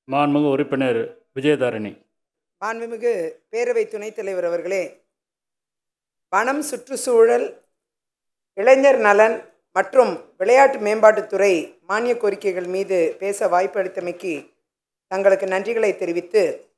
மாண்புமிகு உறுப்பினர் விஜயதாரணி மாண்புமிகு பேரவை துணைத் தலைவர் அவர்களே வனம் சுற்றுச்சூழல் இளைஞர் நலன் மற்றும் விளையாட்டு மேம்பாட்டுத்துறை மானிய கோரிக்கைகள் மீது பேச வாய்ப்பு அளித்தமைக்கு தங்களுக்கு நன்றிகளை தெரிவித்து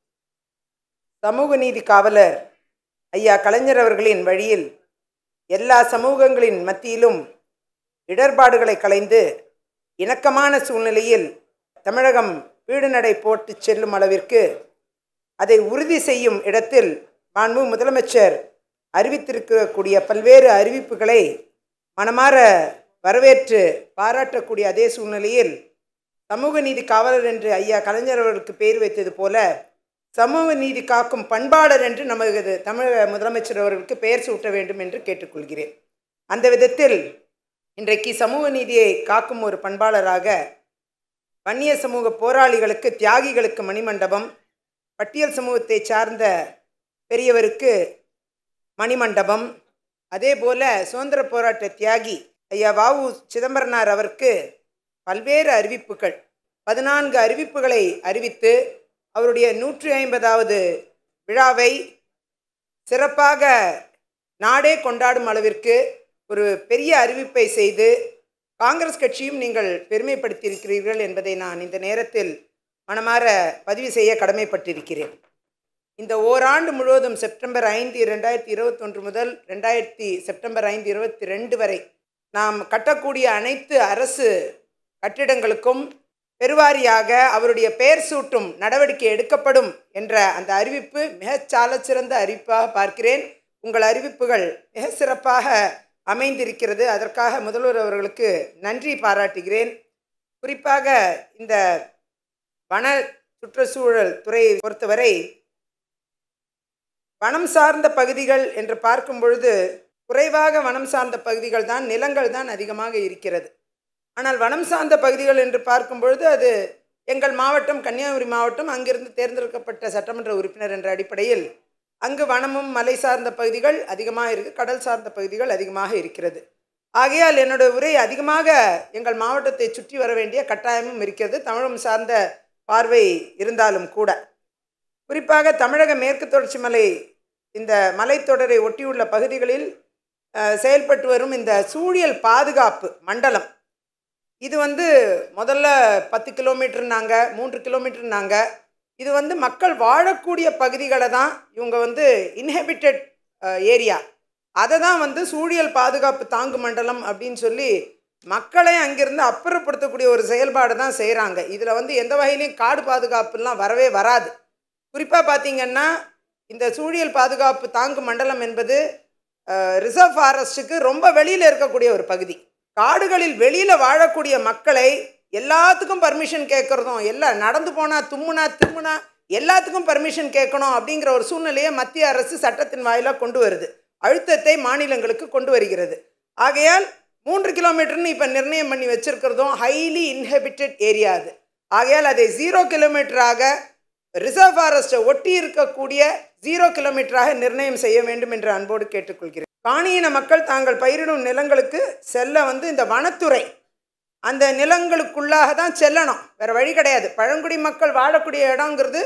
சமூக நீதி காவலர் ஐயா கலைஞர் அவர்களின் வழியில் எல்லா சமூகங்களின் மத்தியிலும் இடர்பாடுகளை களைந்து இணக்கமான சூழ்நிலையில் தமிழகம் வீடு நடை போட்டு செல்லும் அளவிற்கு அதை உறுதி செய்யும் இடத்தில் மாண்பு முதலமைச்சர் அறிவித்திருக்கக்கூடிய பல்வேறு அறிவிப்புகளை மனமாற வரவேற்று பாராட்டக்கூடிய அதே சூழ்நிலையில் சமூக நீதி காவலர் என்று ஐயா கலைஞர் அவர்களுக்கு பெயர் வைத்தது போல சமூக நீதி காக்கும் பண்பாளர் என்று நமது தமிழக முதலமைச்சர் அவர்களுக்கு பெயர் சூட்ட வேண்டும் என்று கேட்டுக்கொள்கிறேன் அந்த விதத்தில் இன்றைக்கு சமூக நீதியை காக்கும் ஒரு பண்பாளராக வன்னிய சமூக போராளிகளுக்கு தியாகிகளுக்கு மணிமண்டபம் பட்டியல் சமூகத்தை சார்ந்த பெரியவருக்கு மணிமண்டபம் அதே போல சுதந்திர போராட்ட தியாகி ஐயா வாவு சிதம்பரனார் அவருக்கு பல்வேறு அறிவிப்புகள் பதினான்கு அறிவிப்புகளை அறிவித்து அவருடைய நூற்றி ஐம்பதாவது விழாவை சிறப்பாக நாடே கொண்டாடும் அளவிற்கு ஒரு பெரிய அறிவிப்பை செய்து காங்கிரஸ் கட்சியும் நீங்கள் பெருமைப்படுத்தியிருக்கிறீர்கள் என்பதை நான் இந்த நேரத்தில் மனமாற பதிவு செய்ய கடமைப்பட்டிருக்கிறேன் இந்த ஓராண்டு முழுவதும் செப்டம்பர் ஐந்து ரெண்டாயிரத்தி இருபத்தொன்று முதல் ரெண்டாயிரத்தி செப்டம்பர் ஐந்து இருபத்தி ரெண்டு வரை நாம் கட்டக்கூடிய அனைத்து அரசு கட்டிடங்களுக்கும் பெருவாரியாக அவருடைய பெயர் சூட்டும் நடவடிக்கை எடுக்கப்படும் என்ற அந்த அறிவிப்பு மிகச் சாலச்சிறந்த அறிவிப்பாக பார்க்கிறேன் உங்கள் அறிவிப்புகள் மிக சிறப்பாக அமைந்திருக்கிறது அதற்காக முதல்வர் அவர்களுக்கு நன்றி பாராட்டுகிறேன் குறிப்பாக இந்த வன சுற்றுச்சூழல் துறையை பொறுத்தவரை வனம் சார்ந்த பகுதிகள் என்று பார்க்கும் பொழுது குறைவாக வனம் சார்ந்த பகுதிகள் தான் நிலங்கள் தான் அதிகமாக இருக்கிறது ஆனால் வனம் சார்ந்த பகுதிகள் என்று பார்க்கும் பொழுது அது எங்கள் மாவட்டம் கன்னியாகுமரி மாவட்டம் அங்கிருந்து தேர்ந்தெடுக்கப்பட்ட சட்டமன்ற உறுப்பினர் என்ற அடிப்படையில் அங்கு வனமும் மலை சார்ந்த பகுதிகள் அதிகமாக இருக்குது கடல் சார்ந்த பகுதிகள் அதிகமாக இருக்கிறது ஆகையால் என்னுடைய உரை அதிகமாக எங்கள் மாவட்டத்தை சுற்றி வர வேண்டிய கட்டாயமும் இருக்கிறது தமிழகம் சார்ந்த பார்வை இருந்தாலும் கூட குறிப்பாக தமிழக மேற்கு தொடர்ச்சி மலை இந்த மலைத்தொடரை ஒட்டியுள்ள பகுதிகளில் செயல்பட்டு வரும் இந்த சூழியல் பாதுகாப்பு மண்டலம் இது வந்து முதல்ல பத்து கிலோமீட்டர்னாங்க மூன்று கிலோமீட்டர்னாங்க இது வந்து மக்கள் வாழக்கூடிய பகுதிகளை தான் இவங்க வந்து இன்ஹெபிட்டட் ஏரியா அதை தான் வந்து சூழியல் பாதுகாப்பு தாங்கு மண்டலம் அப்படின்னு சொல்லி மக்களை அங்கிருந்து அப்புறப்படுத்தக்கூடிய ஒரு செயல்பாடு தான் செய்கிறாங்க இதில் வந்து எந்த வகையிலையும் காடு பாதுகாப்புலாம் வரவே வராது குறிப்பாக பார்த்திங்கன்னா இந்த சூழியல் பாதுகாப்பு தாங்கு மண்டலம் என்பது ரிசர்வ் ஃபாரஸ்ட்டுக்கு ரொம்ப வெளியில் இருக்கக்கூடிய ஒரு பகுதி காடுகளில் வெளியில் வாழக்கூடிய மக்களை எல்லாத்துக்கும் பர்மிஷன் கேட்குறதும் எல்லாம் நடந்து போனால் தும்முனா திரும்புனா எல்லாத்துக்கும் பர்மிஷன் கேட்கணும் அப்படிங்கிற ஒரு சூழ்நிலையை மத்திய அரசு சட்டத்தின் வாயிலாக கொண்டு வருது அழுத்தத்தை மாநிலங்களுக்கு கொண்டு வருகிறது ஆகையால் மூன்று கிலோமீட்டர்னு இப்போ நிர்ணயம் பண்ணி வச்சிருக்கிறதும் ஹைலி இன்ஹெபிட்டட் ஏரியா அது ஆகையால் அதை ஜீரோ கிலோமீட்டராக ரிசர்வ் ஃபாரஸ்ட்டை ஒட்டி இருக்கக்கூடிய ஜீரோ கிலோமீட்டராக நிர்ணயம் செய்ய வேண்டும் என்று அன்போடு கேட்டுக்கொள்கிறேன் காணியின மக்கள் தாங்கள் பயிரிடும் நிலங்களுக்கு செல்ல வந்து இந்த வனத்துறை அந்த நிலங்களுக்குள்ளாக தான் செல்லணும் வேறு வழி கிடையாது பழங்குடி மக்கள் வாழக்கூடிய இடங்கிறது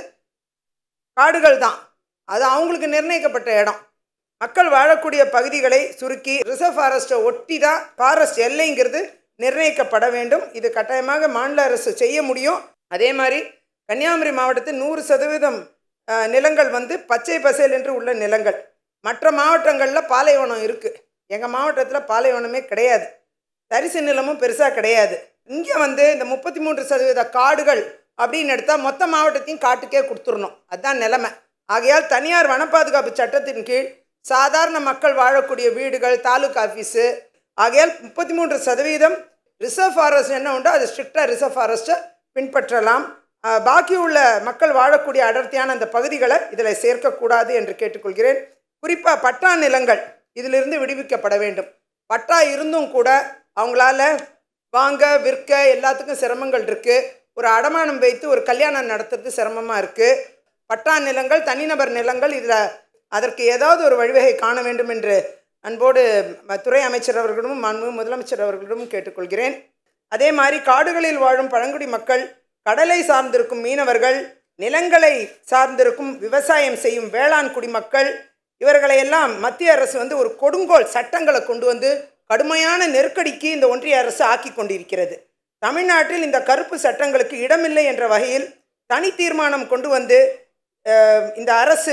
காடுகள் தான் அது அவங்களுக்கு நிர்ணயிக்கப்பட்ட இடம் மக்கள் வாழக்கூடிய பகுதிகளை சுருக்கி ரிசர்வ் ஃபாரஸ்ட்டை ஒட்டி தான் ஃபாரஸ்ட் எல்லைங்கிறது நிர்ணயிக்கப்பட வேண்டும் இது கட்டாயமாக மாநில அரசு செய்ய முடியும் அதே மாதிரி கன்னியாகுமரி மாவட்டத்தில் நூறு சதவீதம் நிலங்கள் வந்து பச்சை பசேல் என்று உள்ள நிலங்கள் மற்ற மாவட்டங்களில் பாலைவனம் இருக்குது எங்கள் மாவட்டத்தில் பாலைவனமே கிடையாது தரிசு நிலமும் பெருசாக கிடையாது இங்கே வந்து இந்த முப்பத்தி மூன்று சதவீத காடுகள் அப்படின்னு எடுத்தால் மொத்த மாவட்டத்தையும் காட்டுக்கே கொடுத்துடணும் அதுதான் நிலைமை ஆகையால் தனியார் வன பாதுகாப்பு சட்டத்தின் கீழ் சாதாரண மக்கள் வாழக்கூடிய வீடுகள் தாலுக் ஆஃபீஸு ஆகையால் முப்பத்தி மூன்று சதவீதம் ரிசர்வ் ஃபாரஸ்ட் என்ன உண்டோ அது ஸ்ட்ரிக்டாக ரிசர்வ் ஃபாரஸ்ட்டை பின்பற்றலாம் பாக்கி உள்ள மக்கள் வாழக்கூடிய அடர்த்தியான அந்த பகுதிகளை இதில் சேர்க்கக்கூடாது என்று கேட்டுக்கொள்கிறேன் குறிப்பாக பட்டா நிலங்கள் இதிலிருந்து விடுவிக்கப்பட வேண்டும் பட்டா இருந்தும் கூட அவங்களால வாங்க விற்க எல்லாத்துக்கும் சிரமங்கள் இருக்குது ஒரு அடமானம் வைத்து ஒரு கல்யாணம் நடத்துறது சிரமமாக இருக்குது பட்டா நிலங்கள் தனிநபர் நிலங்கள் இதில் அதற்கு ஏதாவது ஒரு வழிவகை காண வேண்டும் என்று அன்போடு ம- துறை அமைச்சர் அவர்களிடமும் மாண்பு முதலமைச்சர் அவர்களிடமும் கேட்டுக்கொள்கிறேன் அதே மாதிரி காடுகளில் வாழும் பழங்குடி மக்கள் கடலை சார்ந்திருக்கும் மீனவர்கள் நிலங்களை சார்ந்திருக்கும் விவசாயம் செய்யும் வேளாண் குடிமக்கள் இவர்களையெல்லாம் மத்திய அரசு வந்து ஒரு கொடுங்கோல் சட்டங்களை கொண்டு வந்து கடுமையான நெருக்கடிக்கு இந்த ஒன்றிய அரசு ஆக்கி கொண்டிருக்கிறது தமிழ்நாட்டில் இந்த கருப்பு சட்டங்களுக்கு இடமில்லை என்ற வகையில் தனி தீர்மானம் கொண்டு வந்து அஹ், இந்த அரசு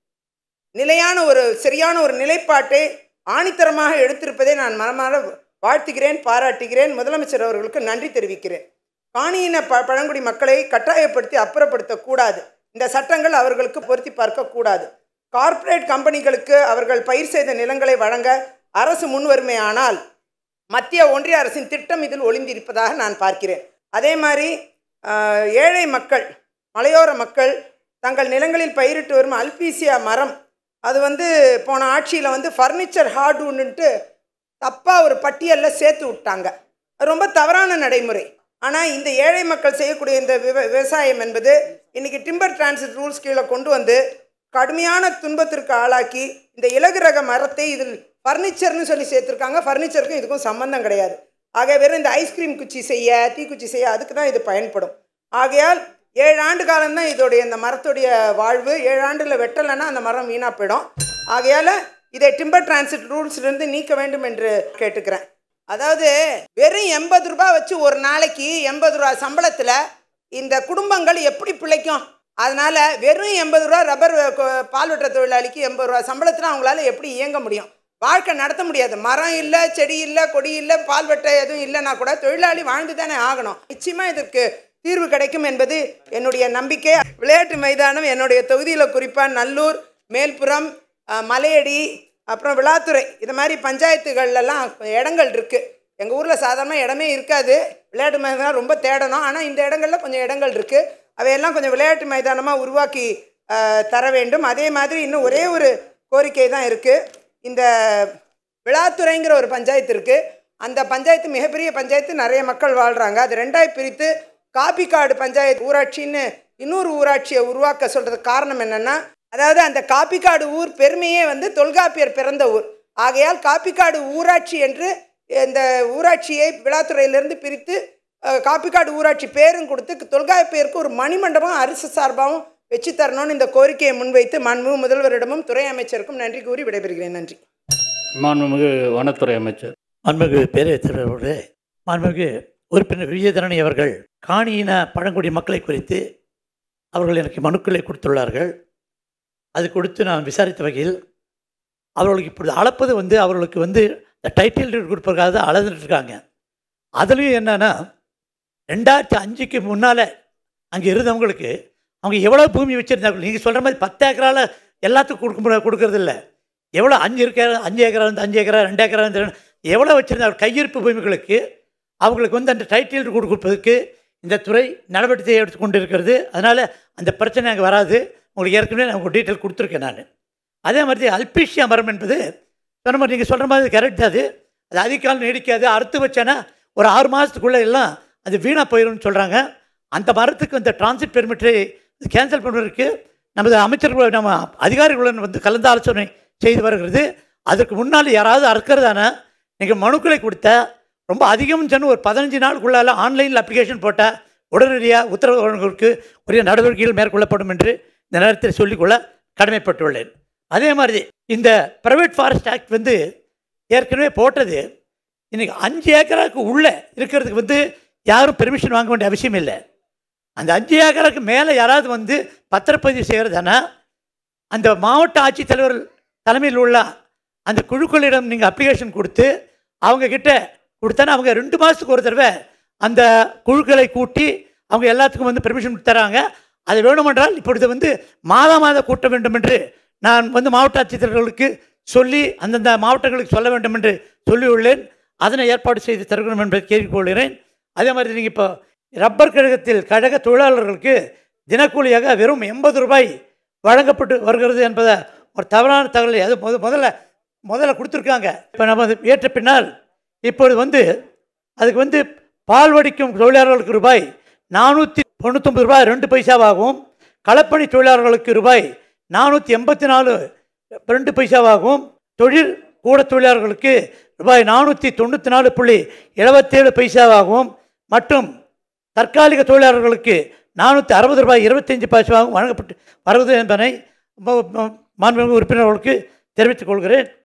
நிலையான ஒரு சரியான ஒரு நிலைப்பாட்டை ஆணித்தரமாக எடுத்திருப்பதை நான் மனமாற வாழ்த்துகிறேன் பாராட்டுகிறேன் முதலமைச்சர் அவர்களுக்கு நன்றி தெரிவிக்கிறேன் காணியின ப பழங்குடி மக்களை கட்டாயப்படுத்தி அப்புறப்படுத்தக்கூடாது இந்த சட்டங்கள் அவர்களுக்கு பொருத்தி பார்க்கக்கூடாது கார்ப்பரேட் கம்பெனிகளுக்கு அவர்கள் பயிர் செய்த நிலங்களை வழங்க அரசு முன்வருமையானால் மத்திய ஒன்றிய அரசின் திட்டம் இதில் ஒளிந்திருப்பதாக நான் பார்க்கிறேன் அதே மாதிரி ஆஹ், ஏழை மக்கள் மலையோர மக்கள் தங்கள் நிலங்களில் பயிரிட்டு வரும் அல்பீசியா மரம் அது வந்து போன ஆட்சியில் வந்து ஃபர்னிச்சர் ஹார்டுன்னுட்டு தப்பாக ஒரு பட்டியலில் சேர்த்து விட்டாங்க அது ரொம்ப தவறான நடைமுறை ஆனால் இந்த ஏழை மக்கள் செய்யக்கூடிய இந்த விவ விவசாயம் என்பது இன்றைக்கி டிம்பர் டிரான்சிட் ரூல்ஸ் கீழே கொண்டு வந்து கடுமையான துன்பத்திற்கு ஆளாக்கி இந்த இலகு ரக மரத்தை இதில் ஃபர்னிச்சர்னு சொல்லி சேர்த்துருக்காங்க ஃபர்னிச்சருக்கும் இதுக்கும் சம்பந்தம் கிடையாது ஆக வெறும் இந்த ஐஸ்கிரீம் குச்சி செய்ய தீக்குச்சி செய்ய அதுக்கு தான் இது பயன்படும் ஆகையால் ஏழு ஆண்டு காலம்தான் இதோடைய இந்த மரத்துடைய வாழ்வு ஏழு ஆண்டில் வெட்டலைன்னா அந்த மரம் வீணாக போயிடும் ஆகையால் இதை டிம்பர் டிரான்சிட் ரூல்ஸ்லேருந்து நீக்க வேண்டும் என்று கேட்டுக்கிறேன் அதாவது வெறும் எண்பது ரூபாய் வச்சு ஒரு நாளைக்கு எண்பது ரூபா சம்பளத்தில் இந்த குடும்பங்கள் எப்படி பிழைக்கும் அதனால வெறும் எண்பது ரூபா ரப்பர் கொ- பால் வெட்டுற தொழிலாளிக்கு எண்பது ரூபா சம்பளத்தில் அவங்களால எப்படி இயங்க முடியும் வாழ்க்கை நடத்த முடியாது மரம் இல்லை செடி இல்லை கொடி இல்லை பால் வெட்ட எதுவும் இல்லைன்னா கூட தொழிலாளி வாழ்ந்து தானே ஆகணும் நிச்சயமாக இதற்கு தீர்வு கிடைக்கும் என்பது என்னுடைய நம்பிக்கை விளையாட்டு மைதானம் என்னுடைய தொகுதியில் குறிப்பாக நல்லூர் மேல்புறம் அஹ், மலையடி அப்புறம் விழாத்துறை இது மாதிரி பஞ்சாயத்துகள்லாம் இடங்கள் இருக்குது எங்கள் ஊரில் சாதாரண இடமே இருக்காது விளையாட்டு மைதானம் ரொம்ப தேடணும் ஆனால் இந்த இடங்கள்ல கொஞ்சம் இடங்கள் இருக்குது அவையெல்லாம் கொஞ்சம் விளையாட்டு மைதானமாக உருவாக்கி அஹ், தர வேண்டும் அதே மாதிரி இன்னும் ஒரே ஒரு கோரிக்கை தான் இருக்குது இந்த விழாத்துறைங்கிற ஒரு பஞ்சாயத்து இருக்குது அந்த பஞ்சாயத்து மிகப்பெரிய பஞ்சாயத்து நிறைய மக்கள் வாழ்கிறாங்க அது ரெண்டாய் பிரித்து காப்பிக்காடு பஞ்சாயத்து ஊராட்சின்னு இன்னொரு ஊராட்சியை உருவாக்க சொல்கிறதுக்கு காரணம் என்னென்னா அதாவது அந்த காப்பிக்காடு ஊர் பெருமையே வந்து தொல்காப்பியர் பிறந்த ஊர் ஆகையால் காப்பிக்காடு ஊராட்சி என்று இந்த ஊராட்சியை விழாத்துறையிலிருந்து பிரித்து அஹ், காப்பிக்காடு ஊராட்சி பேரும் கொடுத்து தொல்காப்பியருக்கு ஒரு மணிமண்டபம் அரசு சார்பாகவும் வச்சு தரணும்னு இந்த கோரிக்கையை முன்வைத்து மாண்பு முதல்வரிடமும் துறை அமைச்சருக்கும் நன்றி கூறி விடைபெறுகிறேன் நன்றி மாண்புமிகு வனத்துறை அமைச்சர் மாண்புமிகு பேரவைத்தலைவர் அவர்களே மாண்புமிகு உறுப்பினர் விஜயதரணி அவர்கள் காணியின பழங்குடி மக்களை குறித்து அவர்கள் எனக்கு மனுக்களை கொடுத்துள்ளார்கள் அது கொடுத்து நான் விசாரித்த வகையில் அவர்களுக்கு இப்பொழுது அளப்பது வந்து அவர்களுக்கு வந்து இந்த டைட்டில் கொடுப்பதற்காக தான் அளந்துட்டு இருக்காங்க அதுலேயும் என்னன்னா ரெண்டாயிரத்தி அஞ்சுக்கு முன்னால் அங்கே இருந்தவங்களுக்கு அவங்க எவ்வளோ பூமி வச்சுருந்தாங்க நீங்கள் சொல்கிற மாதிரி பத்து ஏக்கரால் எல்லாத்துக்கும் கொடுக்க முடியாது கொடுக்கறது இல்லை எவ்வளோ அஞ்சு ஏக்கரா அஞ்சு ஏக்கரா இருந்து அஞ்சு ஏக்கரா ரெண்டு ஏக்கரா இருந்து ரெண்டு- எவ்வளோ வச்சுருந்தாங்க கையிருப்பு பூமிகளுக்கு அவங்களுக்கு வந்து அந்த டைட்டில் கொடுப்பதற்கு இந்த துறை நடவடிக்கை எடுத்து கொண்டு இருக்கிறது அதனால் அந்த பிரச்சனை அங்கே வராது உங்களுக்கு ஏற்கனவே நான் உங்களுக்கு டீட்டெயில் கொடுத்துருக்கேன் நான் அதே மாதிரி அல்பீஷியா மரம் என்பது சொன்ன மாதிரி நீங்கள் சொல்கிற மாதிரி கரெக்ட் அது அது அதிக காலம் நீடிக்காது அறுத்து வச்சேன்னா ஒரு ஆறு மாதத்துக்குள்ளே எல்லாம் அது வீணாக போயிடும்னு சொல்கிறாங்க அந்த மரத்துக்கு இந்த டிரான்சிட் பெர்மிட்டை கேன்சல் பண்ணுவதற்கு நமது அமைச்சர்கள் நம்ம அதிகாரிகளுடன் வந்து கலந்து ஆலோசனை செய்து வருகிறது அதற்கு முன்னால் யாராவது அறுக்கிறதான நீங்கள் மனுக்களை கொடுத்த ரொம்ப அதிகம் சொன்னு ஒரு பதினஞ்சு நாளுக்குள்ளால ஆன்லைனில் அப்ளிகேஷன் போட்டால் உடனடியாக உத்தரவு வழங்குவதற்கு உரிய நடவடிக்கைகள் மேற்கொள்ளப்படும் என்று இந்த நேரத்தில் சொல்லிக்கொள்ள கடமைப்பட்டுள்ளேன் அதே மாதிரி இந்த ப்ரைவேட் ஃபாரஸ்ட் ஆக்ட் வந்து ஏற்கனவே போட்டது இன்றைக்கி அஞ்சு ஏக்கராக்கு உள்ளே இருக்கிறதுக்கு வந்து யாரும் பெர்மிஷன் வாங்க வேண்டிய அவசியம் இல்லை அந்த அஞ்சு ஏக்கருக்கு மேலே யாராவது வந்து பத்திரப்பதிவு செய்கிறதுனா அந்த மாவட்ட ஆட்சித்தலைவர் தலைமையில் உள்ள அந்த குழுக்களிடம் நீங்கள் அப்ளிகேஷன் கொடுத்து அவங்க கிட்ட கொடுத்தனா அவங்க ரெண்டு மாதத்துக்கு ஒரு தடவை அந்த குழுக்களை கூட்டி அவங்க எல்லாத்துக்கும் வந்து பெர்மிஷன் தராங்க அது வேணுமென்றால் இப்பொழுது வந்து மாதா மாத கூட்ட வேண்டும் என்று நான் வந்து மாவட்ட ஆட்சித்தலைவர்களுக்கு சொல்லி அந்தந்த மாவட்டங்களுக்கு சொல்ல வேண்டும் என்று சொல்லியுள்ளேன் அதனை ஏற்பாடு செய்து தருகிறோம் என்பதை கேட்டுக்கொள்கிறேன் அதே மாதிரி நீங்கள் இப்போ ரப்பர் கழகத்தில் கழக தொழிலாளர்களுக்கு தினக்கூலியாக வெறும் எண்பது ரூபாய் வழங்கப்பட்டு வருகிறது என்பதை ஒரு தவறான தகவலை அது முத முதல்ல முதல்ல கொடுத்துருக்காங்க இப்போ நம்ம அது ஏற்ற பின்னால் இப்பொழுது வந்து அதுக்கு வந்து பால் வடிக்கும் தொழிலாளர்களுக்கு ரூபாய் நானூற்றி தொண்ணூத்தொம்பது ரூபாய் ரெண்டு பைசாவாகவும் களப்பணி தொழிலாளர்களுக்கு ரூபாய் நானூற்றி எண்பத்தி நாலு ரெண்டு பைசாவாகவும் தொழில் கூட தொழிலாளர்களுக்கு ரூபாய் நானூற்றி தொண்ணூற்றி நாலு புள்ளி எழுபத்தேழு பைசாவாகவும் மற்றும் தற்காலிக தொழிலாளர்களுக்கு நானூற்றி அறுபது ரூபாய் இருபத்தஞ்சி பைசாவும் வழங்கப்பட்டு வருவது என்பதனை ம- ம- மாண்புமிகு உறுப்பினர்களுக்கு தெரிவித்துக் கொள்கிறேன்